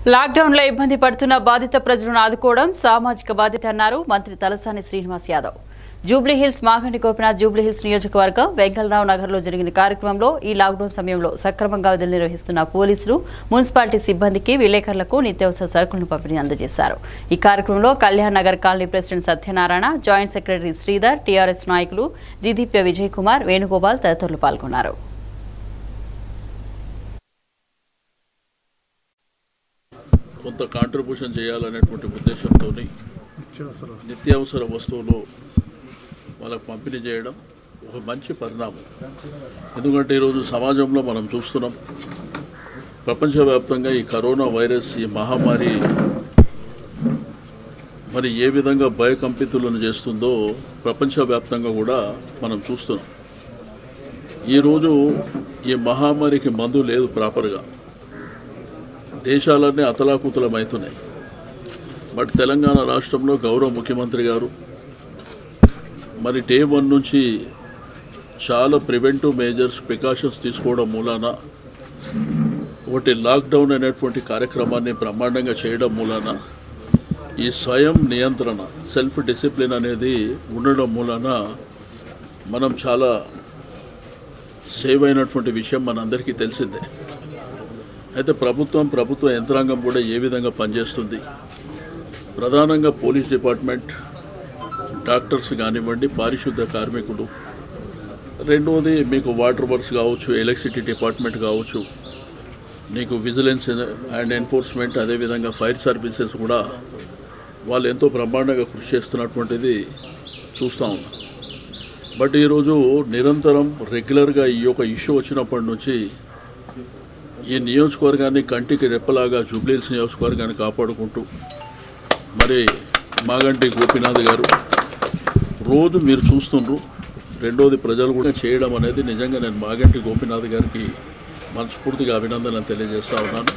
lockdown లో ఇబ్బంది పడుతున్న బాధిత ప్రజలను ఆదుకోవడం సామాజిక బాధ్యత అన్నారు మంత్రి తలసాని శ్రీనివాస్ యాదవ్ జూబ్లీ హిల్స్ మాగంటి గోపినాథ్ జూబ్లీ హిల్స్ నియోజకవర్గం వెంకటరావు నగర్ లో జరిగిన కార్యక్రమంలో ఈ లాక్డౌన్ సమయంలో సక్రమంగా విధులు నిర్వహిస్తున్న పోలీసులు మున్సిపాలిటీ సిబ్బందికి విలేకరులకు నిత్యావసర సరుకులను పంపిణీ అందజేశారు ఈ కార్యక్రమంలో Kalyan Nagar colony president Satyanarayana joint secretary Sridhar TRS నాయకులు దీదీప్య విజయ్ కుమార్ వేణుగోపాల్ తదితరులు పాల్గొన్నారు కొంత కాంట్రిబ్యూషన్ చేయాలనేటువంటి ఉద్దేశంతో నిత్యావసర వస్తువులు వాళ్ళకు పంపిణీ చేయడం ఒక మంచి పరిణామం ఎందుకంటే ఈరోజు సమాజంలో మనం చూస్తున్నాం ప్రపంచవ్యాప్తంగా ఈ కరోనా వైరస్ ఈ మహమ్మారి మరి ఏ విధంగా భయకంపితులను చేస్తుందో ప్రపంచవ్యాప్తంగా కూడా మనం చూస్తున్నాం ఈరోజు ఈ మహమ్మారికి మందు లేదు ప్రాపర్గా దేశాలన్నీ అతలాకుతలమవుతున్నాయి బట్ తెలంగాణ రాష్ట్రంలో గౌరవ ముఖ్యమంత్రి గారు మరి డే వన్ నుంచి చాలా ప్రివెంటివ్ మేజర్స్ ప్రికాషన్స్ తీసుకోవడం మూలాన ఒకటి లాక్డౌన్ అనేటువంటి కార్యక్రమాన్ని బ్రహ్మాండంగా చేయడం మూలాన ఈ స్వయం నియంత్రణ సెల్ఫ్ డిసిప్లిన్ అనేది ఉండడం మూలాన మనం చాలా సేవ్ అయినటువంటి విషయం మనందరికీ తెలిసిందే అయితే ప్రభుత్వం ప్రభుత్వ యంత్రాంగం కూడా ఏ విధంగా పనిచేస్తుంది ప్రధానంగా పోలీస్ డిపార్ట్మెంట్ డాక్టర్స్ కానివ్వండి పారిశుద్ధ కార్మికులు రెండవది మీకు వాటర్ వర్క్స్ కావచ్చు ఎలక్ట్రిసిటీ డిపార్ట్మెంట్ కావచ్చు నీకు విజిలెన్స్ అండ్ ఎన్ఫోర్స్మెంట్ అదేవిధంగా ఫైర్ సర్వీసెస్ కూడా వాళ్ళు ఎంతో బ్రహ్మాండంగా కృషి చేస్తున్నటువంటిది చూస్తూ ఉన్నాం బట్ ఈరోజు నిరంతరం రెగ్యులర్గా ఈ యొక్క ఇష్యూ వచ్చినప్పటి నుంచి ఈ నియోజకవర్గాన్ని కంటికి రెప్పలాగా జూబ్లీహిల్స్ నియోజకవర్గాన్ని కాపాడుకుంటూ మరి మాగంటి గోపీనాథ్ గారు రోజు మీరు చూస్తుండ్రు రెండోది ప్రజలు కూడా చేయడం అనేది నిజంగా నేను మాగంటి గోపీనాథ్ గారికి మనస్ఫూర్తిగా అభినందనలు తెలియజేస్తా ఉన్నాను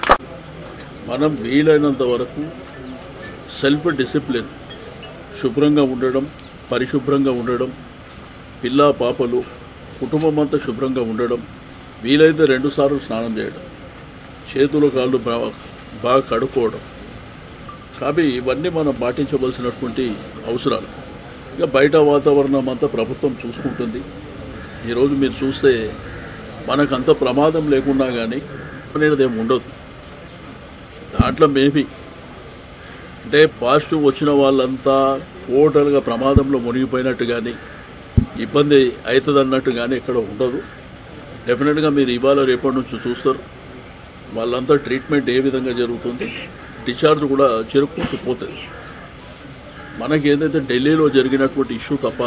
మనం వీలైనంత వరకు సెల్ఫ్ డిసిప్లిన్ శుభ్రంగా ఉండడం పరిశుభ్రంగా ఉండడం పిల్ల పాపలు కుటుంబం అంతా శుభ్రంగా ఉండడం వీలైతే రెండుసార్లు స్నానం చేయడం చేతులు కాళ్ళు బా- బాగా కడుక్కోవడం కాబట్టి ఇవన్నీ మనం పాటించవలసినటువంటి అవసరాలు ఇక బయట వాతావరణం అంతా ప్రభుత్వం చూసుకుంటుంది ఈరోజు మీరు చూస్తే మనకు అంత ప్రమాదం లేకున్నా కానీ అనేది ఏమి ఉండదు దాంట్లో మేబీ అంటే పాజిటివ్ వచ్చిన వాళ్ళంతా టోటల్గా ప్రమాదంలో మునిగిపోయినట్టు కానీ ఇబ్బంది అవుతుంది అన్నట్టు కానీ ఇక్కడ ఉండదు డెఫినెట్గా మీరు ఇవాళ రేపటి నుంచి చూస్తారు వాళ్ళంతా ట్రీట్మెంట్ ఏ విధంగా జరుగుతుంది డిశ్చార్జ్ కూడా జరుపుకుంటూ పోతుంది మనకి ఏదైతే ఢిల్లీలో జరిగినటువంటి ఇష్యూ తప్ప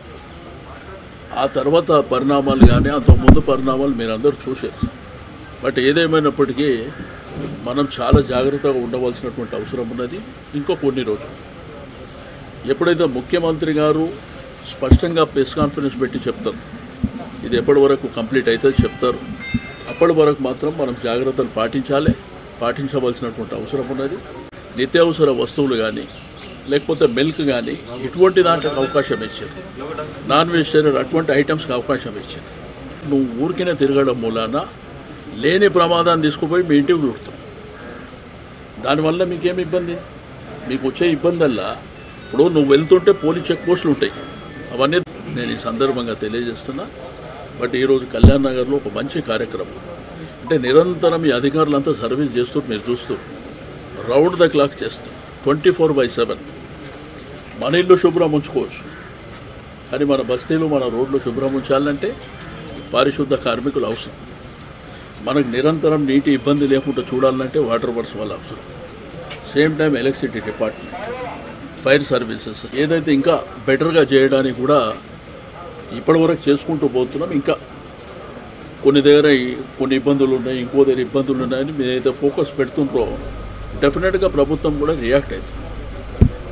ఆ తర్వాత పరిణామాలు కానీ అంత ముందు పరిణామాలు మీరు అందరూ చూశారు బట్ ఏదేమైనప్పటికీ మనం చాలా జాగ్రత్తగా ఉండవలసినటువంటి అవసరం ఉన్నది ఇంకో కొన్ని రోజులు ఎప్పుడైతే ముఖ్యమంత్రి గారు స్పష్టంగా ప్రెస్ కాన్ఫరెన్స్ పెట్టి చెప్తారు ఇది ఎప్పటి వరకు కంప్లీట్ అవుతుంది చెప్తారు అప్పటి వరకు మాత్రం మనం జాగ్రత్తలు పాటించాలి పాటించవలసినటువంటి అవసరం ఉన్నది నిత్యావసర వస్తువులు కానీ లేకపోతే మిల్క్ కానీ ఇటువంటి దాంట్లోకి అవకాశం ఇచ్చారు నాన్ వెజిటేరియన్ అటువంటి ఐటమ్స్కి అవకాశం ఇచ్చారు నువ్వు ఊరికినే తిరగడం మూలాన లేని ప్రమాదాన్ని తీసుకుపోయి మీ ఇంటికి చూడతావు దానివల్ల మీకేం ఇబ్బంది మీకు వచ్చే ఇబ్బందల్లా ఇప్పుడు నువ్వు వెళ్తుంటే పోలీస్ చెక్ పోస్టులు ఉంటాయి అవన్నీ నేను ఈ సందర్భంగా తెలియజేస్తున్నా బట్ ఈరోజు కళ్యాణ్ నగర్లో ఒక మంచి కార్యక్రమం అంటే నిరంతరం ఈ అధికారులంతా సర్వీస్ చేస్తూ మీరు చూస్తూ రౌండ్ ద క్లాక్ చేస్తాం ట్వంటీ ఫోర్ బై సెవెన్ మన ఇల్లు శుభ్రం ఉంచుకోవచ్చు కానీ మన బస్తీలు మన రోడ్లు శుభ్రం ఉంచాలంటే పారిశుద్ధ కార్మికులు అవసరం మనకు నిరంతరం నీటి ఇబ్బంది లేకుండా చూడాలంటే వాటర్ వర్క్స్ వల్ల అవసరం same time electricity department fire services ఏదైతే ఇంకా బెటర్గా చేయడానికి కూడా ఇప్పటివరకు చేసుకుంటూ పోతున్నాం ఇంకా కొన్ని దగ్గర ఈ- కొన్ని ఇబ్బందులు ఉన్నాయి ఇంకో దగ్గర ఇబ్బందులు ఉన్నాయని మీరైతే ఫోకస్ పెడుతుంటారో డెఫినెట్గా ప్రభుత్వం కూడా రియాక్ట్ అవుతుంది